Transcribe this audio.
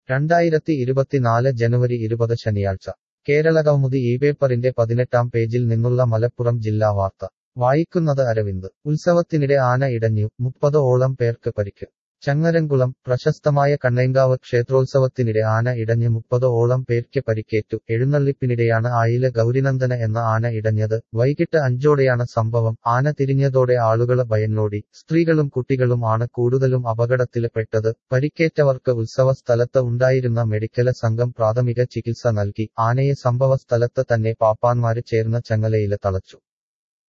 രണ്ടായിരത്തി ഇരുപത്തിനാല് ജനുവരി ഇരുപത് ശനിയാഴ്ച കേരളകൗമുദി ഈ പേപ്പറിന്റെ പതിനെട്ടാം പേജിൽ നിന്നുള്ള മലപ്പുറം ജില്ലാ വാർത്ത വായിക്കുന്നത് അരവിന്ദ് ഉത്സവത്തിനിടെ ആന ഇടഞ്ഞു മുപ്പത് ഓളം പേർക്ക് പരിക്ക് ചങ്ങരംകുളം പ്രശസ്തമായ കണ്ണേങ്കാവ് ക്ഷേത്രോത്സവത്തിനിടെ ആന ഇടഞ്ഞ് മുപ്പത് ഓളം പേർക്ക് പരിക്കേറ്റു എഴുന്നള്ളിപ്പിനിടെയാണ് ആയില ഗൗരിനന്ദന എന്ന ആന ഇടഞ്ഞത് വൈകിട്ട് അഞ്ചോടെയാണ് സംഭവം ആന തിരിഞ്ഞതോടെ ആളുകള് ഭയന്നോടി സ്ത്രീകളും കുട്ടികളും ആണ് കൂടുതലും അപകടത്തില് പെട്ടത് പരിക്കേറ്റവർക്ക് ഉത്സവ സ്ഥലത്ത് ഉണ്ടായിരുന്ന മെഡിക്കല് സംഘം പ്രാഥമിക ചികിത്സ നൽകി ആനയെ സംഭവ സ്ഥലത്ത് തന്നെ പാപ്പാന്മാര് ചേർന്ന ചങ്ങലയില് തളച്ചു